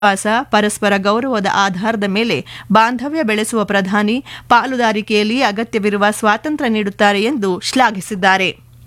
ವಿಶ್ವಾಸ ಪರಸ್ಪರ ಗೌರವದ ಆಧಾರದ ಮೇಲೆ ಬಾಂಧವ್ಯ ಬೆಳೆಸುವ ಪ್ರಧಾನಿ ಪಾಲುದಾರಿಕೆಯಲ್ಲಿ ಅಗತ್ಯವಿರುವ ಸ್ವಾತಂತ್ರ್ಯ ನೀಡುತ್ತಾರೆ ಎಂದು ಶ್ಲಾಘಿಸಿದ್ದಾರೆ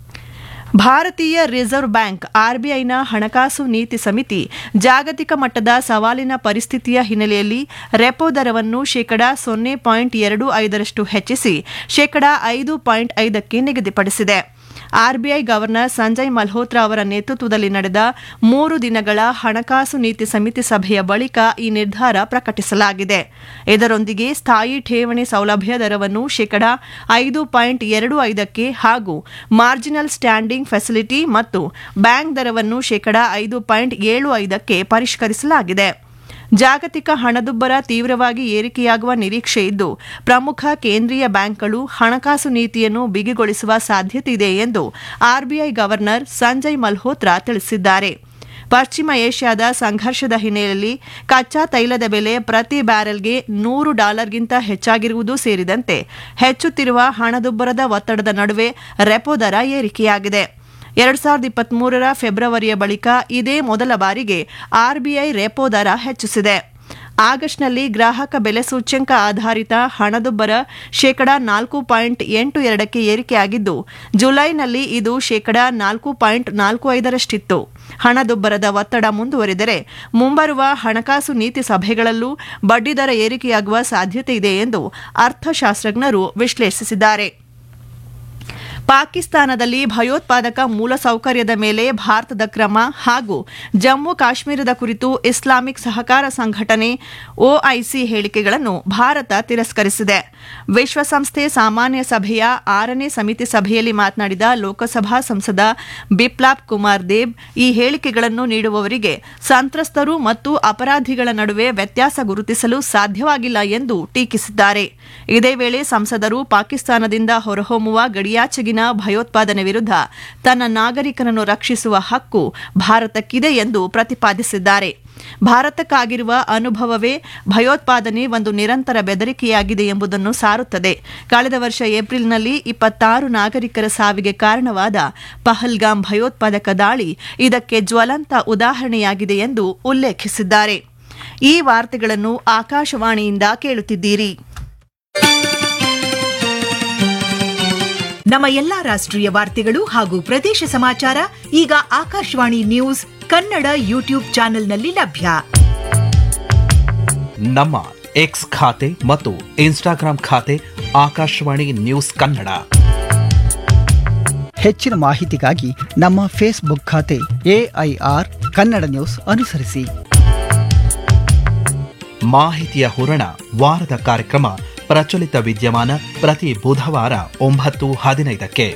ಭಾರತೀಯ ರಿಸರ್ವ್ ಬ್ಯಾಂಕ್ ಆರ್ಬಿಐನ ಹಣಕಾಸು ನೀತಿ ಸಮಿತಿ ಜಾಗತಿಕ ಮಟ್ಟದ ಸವಾಲಿನ ಪರಿಸ್ಥಿತಿಯ ಹಿನ್ನೆಲೆಯಲ್ಲಿ ರೆಪೋ ದರವನ್ನು ಶೇಕಡಾ ಸೊನ್ನೆ ಪಾಯಿಂಟ್ ಎರಡು ಐದರಷ್ಟು ಹೆಚ್ಚಿಸಿ ಶೇಕಡಾ ಐದು ಪಾಯಿಂಟ್ ಐದಕ್ಕೆ ನಿಗದಿಪಡಿಸಿದೆ ಆರ್ಬಿಐ ಗವರ್ನರ್ ಸಂಜಯ್ ಮಲ್ಹೋತ್ರಾ ಅವರ ನೇತೃತ್ವದಲ್ಲಿ ನಡೆದ ಮೂರು ದಿನಗಳ ಹಣಕಾಸು ನೀತಿ ಸಮಿತಿ ಸಭೆಯ ಬಳಿಕ ಈ ನಿರ್ಧಾರ ಪ್ರಕಟಿಸಲಾಗಿದೆ ಇದರೊಂದಿಗೆ ಸ್ಥಾಯಿ ಠೇವಣಿ ಸೌಲಭ್ಯ ದರವನ್ನು ಶೇಕಡಾ ಐದು ಪಾಯಿಂಟ್ ಎರಡು ಐದಕ್ಕೆ ಹಾಗೂ ಮಾರ್ಜಿನಲ್ ಸ್ಟ್ಯಾಂಡಿಂಗ್ ಫೆಸಿಲಿಟಿ ಮತ್ತು ಬ್ಯಾಂಕ್ ದರವನ್ನು ಶೇಕಡಾ ಐದು ಪಾಯಿಂಟ್ ಏಳು ಐದಕ್ಕೆ ಪರಿಷ್ಕರಿಸಲಾಗಿದೆ ಜಾಗತಿಕ ಹಣದುಬ್ಬರ ತೀವ್ರವಾಗಿ ಏರಿಕೆಯಾಗುವ ನಿರೀಕ್ಷೆ ಇದ್ದು ಪ್ರಮುಖ ಕೇಂದ್ರೀಯ ಬ್ಯಾಂಕ್ಗಳು ಹಣಕಾಸು ನೀತಿಯನ್ನು ಬಿಗಿಗೊಳಿಸುವ ಸಾಧ್ಯತೆಯಿದೆ ಎಂದು ಆರ್ಬಿಐ ಗವರ್ನರ್ ಸಂಜಯ್ ಮಲ್ಹೋತ್ರಾ ತಿಳಿಸಿದ್ದಾರೆ ಪಶ್ಚಿಮ ಏಷ್ಯಾದ ಸಂಘರ್ಷದ ಹಿನ್ನೆಲೆಯಲ್ಲಿ ಕಚ್ಚಾ ತೈಲದ ಬೆಲೆ ಪ್ರತಿ ಬ್ಯಾರೆಲ್ಗೆ ನೂರು ಡಾಲರ್ಗಿಂತ ಹೆಚ್ಚಾಗಿರುವುದು ಸೇರಿದಂತೆ ಹೆಚ್ಚುತ್ತಿರುವ ಹಣದುಬ್ಬರದ ಒತ್ತಡದ ನಡುವೆ ರೆಪೋ ದರ ಏರಿಕೆಯಾಗಿದೆ ಎರಡ್ ಸಾವಿರದ ಇಪ್ಪತ್ಮೂರರ ಫೆಬ್ರವರಿಯ ಬಳಿಕ ಇದೇ ಮೊದಲ ಬಾರಿಗೆ ಆರ್ಬಿಐ ರೆಪೋ ದರ ಹೆಚ್ಚಿಸಿದೆ ಆಗಸ್ಟ್ನಲ್ಲಿ ಗ್ರಾಹಕ ಬೆಲೆ ಸೂಚ್ಯಂಕ ಆಧಾರಿತ ಹಣದುಬ್ಬರ ಶೇಕಡಾ ನಾಲ್ಕು ಪಾಯಿಂಟ್ ಎಂಟು ಎರಡಕ್ಕೆ ಏರಿಕೆಯಾಗಿದ್ದು ಜುಲೈನಲ್ಲಿ ಇದು ಶೇಕಡಾ ನಾಲ್ಕು ಪಾಯಿಂಟ್ ನಾಲ್ಕು ಐದರಷ್ಟಿತ್ತು ಹಣದುಬ್ಬರದ ಒತ್ತಡ ಮುಂದುವರಿದರೆ ಮುಂಬರುವ ಹಣಕಾಸು ನೀತಿ ಸಭೆಗಳಲ್ಲೂ ಬಡ್ಡಿದರ ಏರಿಕೆಯಾಗುವ ಸಾಧ್ಯತೆ ಇದೆ ಎಂದು ಅರ್ಥಶಾಸ್ತ್ರಜ್ಞರು ವಿಶ್ಲೇಷಿಸಿದ್ದಾರೆ ಪಾಕಿಸ್ತಾನದಲ್ಲಿ ಭಯೋತ್ಪಾದಕ ಮೂಲಸೌಕರ್ಯದ ಮೇಲೆ ಭಾರತದ ಕ್ರಮ ಹಾಗೂ ಜಮ್ಮು ಕಾಶ್ಮೀರದ ಕುರಿತು ಇಸ್ಲಾಮಿಕ್ ಸಹಕಾರ ಸಂಘಟನೆ ಒಐಸಿ ಹೇಳಿಕೆಗಳನ್ನು ಭಾರತ ತಿರಸ್ಕರಿಸಿದೆ ವಿಶ್ವಸಂಸ್ಥೆ ಸಾಮಾನ್ಯ ಸಭೆಯ ಆರನೇ ಸಮಿತಿ ಸಭೆಯಲ್ಲಿ ಮಾತನಾಡಿದ ಲೋಕಸಭಾ ಸಂಸದ ಬಿಪ್ಲಾಬ್ ಕುಮಾರ್ ದೇಬ್ ಈ ಹೇಳಿಕೆಗಳನ್ನು ನೀಡುವವರಿಗೆ ಸಂತ್ರಸ್ತರು ಮತ್ತು ಅಪರಾಧಿಗಳ ನಡುವೆ ವ್ಯತ್ಯಾಸ ಗುರುತಿಸಲು ಸಾಧ್ಯವಾಗಿಲ್ಲ ಎಂದು ಟೀಕಿಸಿದ್ದಾರೆ ಇದೇ ವೇಳೆ ಸಂಸದರು ಪಾಕಿಸ್ತಾನದಿಂದ ಹೊರಹೊಮ್ಮುವ ಗಡಿಯಾಚೆಗಿನ ಭಯೋತ್ಪಾದನೆ ವಿರುದ್ಧ ತನ್ನ ನಾಗರಿಕರನ್ನು ರಕ್ಷಿಸುವ ಹಕ್ಕು ಭಾರತಕ್ಕಿದೆ ಎಂದು ಪ್ರತಿಪಾದಿಸಿದ್ದಾರೆ ಭಾರತಕ್ಕಾಗಿರುವ ಅನುಭವವೇ ಭಯೋತ್ಪಾದನೆ ಒಂದು ನಿರಂತರ ಬೆದರಿಕೆಯಾಗಿದೆ ಎಂಬುದನ್ನು ಸಾರುತ್ತದೆ ಕಳೆದ ವರ್ಷ ಏಪ್ರಿಲ್ನಲ್ಲಿ ಇಪ್ಪತ್ತಾರು ನಾಗರಿಕರ ಸಾವಿಗೆ ಕಾರಣವಾದ ಪಹಲ್ಗಾಮ್ ಭಯೋತ್ಪಾದಕ ದಾಳಿ ಇದಕ್ಕೆ ಜ್ವಲಂತ ಉದಾಹರಣೆಯಾಗಿದೆ ಎಂದು ಉಲ್ಲೇಖಿಸಿದ್ದಾರೆ ಈ ವಾರ್ತೆಗಳನ್ನು ಆಕಾಶವಾಣಿಯಿಂದ ಕೇಳುತ್ತಿದ್ದೀರಿ ನಮ್ಮ ಎಲ್ಲಾ ರಾಷ್ಟ್ರೀಯ ವಾರ್ತೆಗಳು ಹಾಗೂ ಪ್ರದೇಶ ಸಮಾಚಾರ ಈಗ ಆಕಾಶವಾಣಿ ನ್ಯೂಸ್ ಕನ್ನಡ ಯೂಟ್ಯೂಬ್ ಚಾನೆಲ್ನಲ್ಲಿ ಲಭ್ಯ ನಮ್ಮ ಎಕ್ಸ್ ಖಾತೆ ಮತ್ತು ಇನ್ಸ್ಟಾಗ್ರಾಂ ಖಾತೆ ಆಕಾಶವಾಣಿ ನ್ಯೂಸ್ ಕನ್ನಡ ಹೆಚ್ಚಿನ ಮಾಹಿತಿಗಾಗಿ ನಮ್ಮ ಫೇಸ್ಬುಕ್ ಖಾತೆ ಎಐಆರ್ ಕನ್ನಡ ನ್ಯೂಸ್ ಅನುಸರಿಸಿ ಮಾಹಿತಿಯ ಹೂರಣ ವಾರದ ಕಾರ್ಯಕ್ರಮ ಪ್ರಚಲಿತ ವಿದ್ಯಮಾನ ಪ್ರತಿ ಬುಧವಾರ ಒಂಬತ್ತು ಹದಿನೈದಕ್ಕೆ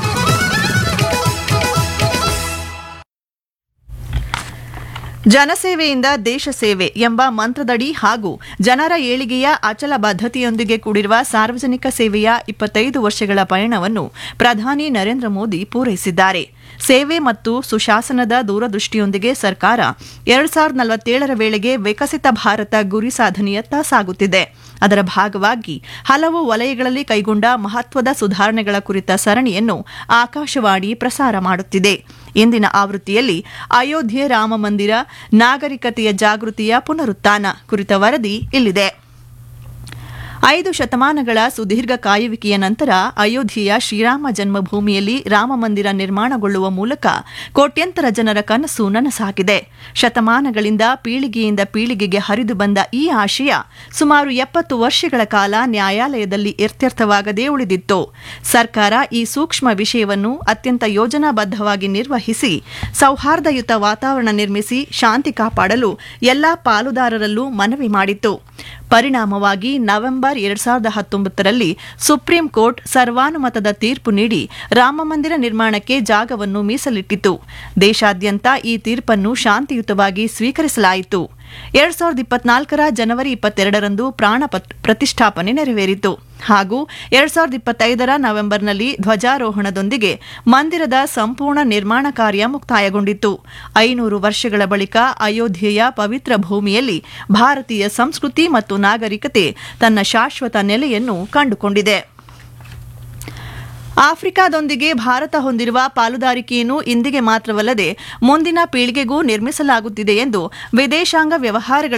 ಜನಸೇವೆಯಿಂದ ದೇಶ ಸೇವೆ ಎಂಬ ಮಂತ್ರದಡಿ ಹಾಗೂ ಜನರ ಏಳಿಗೆಯ ಅಚಲ ಬದ್ಧತೆಯೊಂದಿಗೆ ಕೂಡಿರುವ ಸಾರ್ವಜನಿಕ ಸೇವೆಯ ಇಪ್ಪತ್ತೈದು ವರ್ಷಗಳ ಪಯಣವನ್ನು ಪ್ರಧಾನಿ ನರೇಂದ್ರ ಮೋದಿ ಪೂರೈಸಿದ್ದಾರೆ ಸೇವೆ ಮತ್ತು ಸುಶಾಸನದ ದೂರದೃಷ್ಟಿಯೊಂದಿಗೆ ಸರ್ಕಾರ ಎರಡ್ ಸಾವಿರದ ನಲವತ್ತೇಳರ ವೇಳೆಗೆ ವಿಕಸಿತ ಭಾರತ ಗುರಿ ಸಾಧನೆಯತ್ತ ಸಾಗುತ್ತಿದೆ ಅದರ ಭಾಗವಾಗಿ ಹಲವು ವಲಯಗಳಲ್ಲಿ ಕೈಗೊಂಡ ಮಹತ್ವದ ಸುಧಾರಣೆಗಳ ಕುರಿತ ಸರಣಿಯನ್ನು ಆಕಾಶವಾಣಿ ಪ್ರಸಾರ ಮಾಡುತ್ತಿದೆ ಇಂದಿನ ಆವೃತ್ತಿಯಲ್ಲಿ ಅಯೋಧ್ಯೆ ರಾಮ ಮಂದಿರ ನಾಗರಿಕತೆಯ ಜಾಗೃತಿಯ ಪುನರುತ್ಥಾನ ಕುರಿತ ವರದಿ ಇಲ್ಲಿದೆ ಐದು ಶತಮಾನಗಳ ಸುದೀರ್ಘ ಕಾಯುವಿಕೆಯ ನಂತರ ಅಯೋಧ್ಯೆಯ ಶ್ರೀರಾಮ ಜನ್ಮಭೂಮಿಯಲ್ಲಿ ರಾಮ ಮಂದಿರ ನಿರ್ಮಾಣಗೊಳ್ಳುವ ಮೂಲಕ ಕೋಟ್ಯಂತರ ಜನರ ಕನಸು ನನಸಾಗಿದೆ ಶತಮಾನಗಳಿಂದ ಪೀಳಿಗೆಯಿಂದ ಪೀಳಿಗೆಗೆ ಹರಿದು ಬಂದ ಈ ಆಶಯ ಸುಮಾರು ಎಪ್ಪತ್ತು ವರ್ಷಗಳ ಕಾಲ ನ್ಯಾಯಾಲಯದಲ್ಲಿ ಇತ್ಯರ್ಥವಾಗದೇ ಉಳಿದಿತ್ತು ಸರ್ಕಾರ ಈ ಸೂಕ್ಷ್ಮ ವಿಷಯವನ್ನು ಅತ್ಯಂತ ಯೋಜನಾಬದ್ಧವಾಗಿ ನಿರ್ವಹಿಸಿ ಸೌಹಾರ್ದಯುತ ವಾತಾವರಣ ನಿರ್ಮಿಸಿ ಶಾಂತಿ ಕಾಪಾಡಲು ಎಲ್ಲಾ ಪಾಲುದಾರರಲ್ಲೂ ಮನವಿ ಮಾಡಿತ್ತು ಪರಿಣಾಮವಾಗಿ ನವೆಂಬರ್ ಎರಡ್ ಸಾವಿರದ ಹತ್ತೊಂಬತ್ತರಲ್ಲಿ ಸುಪ್ರೀಂ ಕೋರ್ಟ್ ಸರ್ವಾನುಮತದ ತೀರ್ಪು ನೀಡಿ ರಾಮಮಂದಿರ ನಿರ್ಮಾಣಕ್ಕೆ ಜಾಗವನ್ನು ಮೀಸಲಿಟ್ಟಿತು ದೇಶಾದ್ಯಂತ ಈ ತೀರ್ಪನ್ನು ಶಾಂತಿಯುತವಾಗಿ ಸ್ವೀಕರಿಸಲಾಯಿತು ಎರಡ್ ಸಾವಿರದ ಇಪ್ಪತ್ನಾಲ್ಕರ ಜನವರಿ ಇಪ್ಪತ್ತೆರಡರಂದು ಪ್ರಾಣ ಪ್ರತಿಷ್ಠಾಪನೆ ನೆರವೇರಿತು ಹಾಗೂ ಎರಡ್ ಸಾವಿರದ ಇಪ್ಪತ್ತೈದರ ನವೆಂಬರ್ನಲ್ಲಿ ಧ್ವಜಾರೋಹಣದೊಂದಿಗೆ ಮಂದಿರದ ಸಂಪೂರ್ಣ ನಿರ್ಮಾಣ ಕಾರ್ಯ ಮುಕ್ತಾಯಗೊಂಡಿತ್ತು ಐನೂರು ವರ್ಷಗಳ ಬಳಿಕ ಅಯೋಧ್ಯೆಯ ಪವಿತ್ರ ಭೂಮಿಯಲ್ಲಿ ಭಾರತೀಯ ಸಂಸ್ಕೃತಿ ಮತ್ತು ನಾಗರಿಕತೆ ತನ್ನ ಶಾಶ್ವತ ನೆಲೆಯನ್ನು ಕಂಡುಕೊಂಡಿದೆ ಆಫ್ರಿಕಾದೊಂದಿಗೆ ಭಾರತ ಹೊಂದಿರುವ ಪಾಲುದಾರಿಕೆಯನ್ನು ಇಂದಿಗೆ ಮಾತ್ರವಲ್ಲದೆ ಮುಂದಿನ ಪೀಳಿಗೆಗೂ ನಿರ್ಮಿಸಲಾಗುತ್ತಿದೆ ಎಂದು ವಿದೇಶಾಂಗ ವ್ಯವಹಾರಗಳ